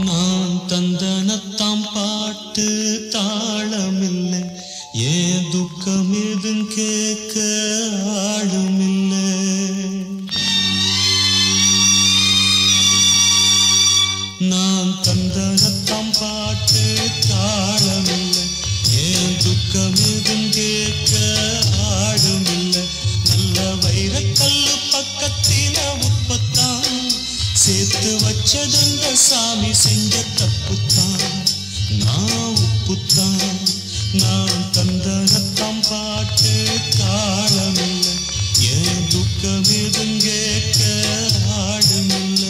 நான் தந்தனத்தாம் பாட்டு தாளமில்லை ஏன் துக்கம் எதும் கேட்க ஆளுமில்லை நான் தந்தனத்தாம் பாட்டு தாளமில்லை ஏன் துக்கம் எதும் கேட்க ஆளுமில்லை நல்ல வைரக்கல்லு பக்கத்தில உப்பத்தான் சேர்த்து வச்சதந்த சாமி செஞ்ச தப்புத்தான் நான் உப்புத்தான் நான் தந்தனத்தாம் பாட்டு தாளமில்லை ஏன் துக்கம் எதும் கேட்க ஆளுமில்லை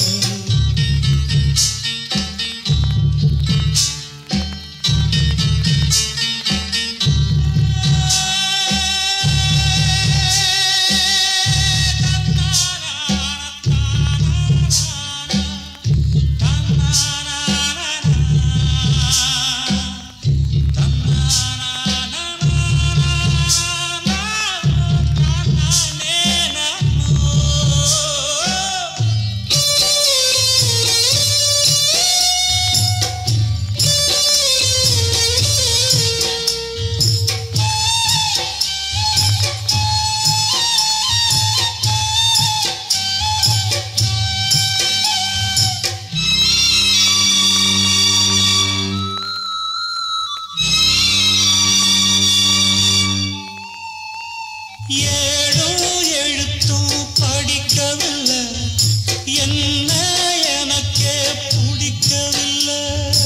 ஏழும் எழுத்தும் படிக்கவில்லை என்ன எனக்கே பிடிக்கவில்லை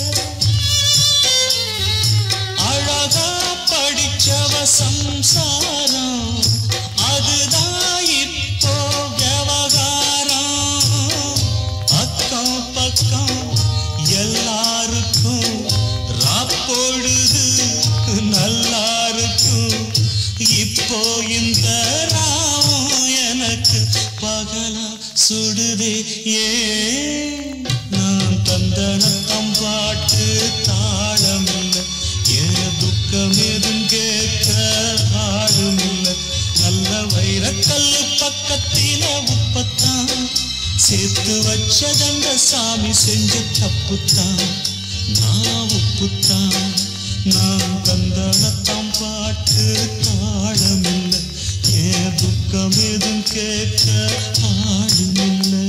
அழகா படிச்சவ சம்சாரம் அதுதான் இப்போ விவகாரம் அக்கம் பக்கம் எல்லாருக்கும் ராப்பொழுது நல்லா இருக்கும் இப்போ இந்த ராவம் எனக்கு பகலா சுடுதே ஏன் நான் தந்தனத்தம் பாட்டு தாளமில்லை ஏன் துக்கம் எதும் கேட்க ஆளுமில்லை நல்ல வைரக்கல்லு பக்கத்தில உப்பத்தான் சேர்த்து வச்சதந்த சாமி செஞ்ச தப்புத்தான் நான் உப்புத்தான் நான் தந்தனத்தாம் பாட்டு தாளமில்லை ஏன் துக்கம் எதும் கேட்க ஆளுமில்லை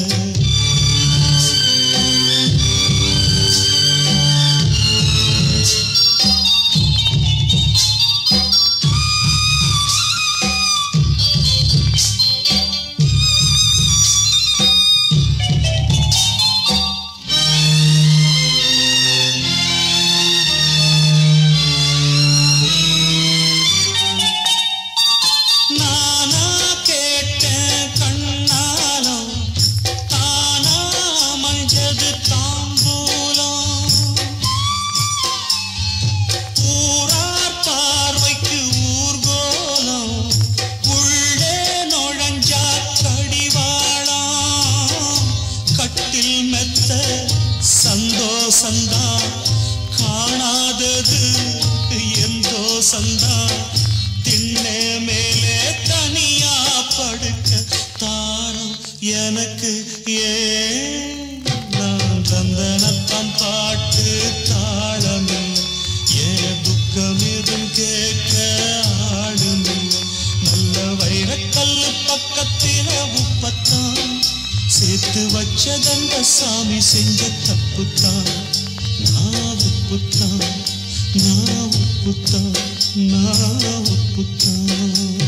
நானா கேட்டேன் கண்ணாலம் தானா அமைஞ்சது தாம்பூலம் ஊரார் பார்வைக்கு ஊர்கோலம் உள்ளே நுழைஞ்சா கடிவாளம் கட்டில் மெத்த சந்தோஷந்தான் காணாதது எந்தோ சந்தான் திண்ணே மேலே தனியா படுக்க தாரம் எனக்கு ஏன் நான் தந்தனத்தம் பாட்டு தாளமில்லை ஏன் துக்கம் எதும் கேட்க ஆளுமில்லை நல்ல வைரக்கல்லு பக்கத்தில உப்பத்தான் சேர்த்து வச்சதந்த சாமி செஞ்ச தப்புத்தான் நான் உப்புத்தான் நான் உப்புத்தான் நான் உப்புத்தான்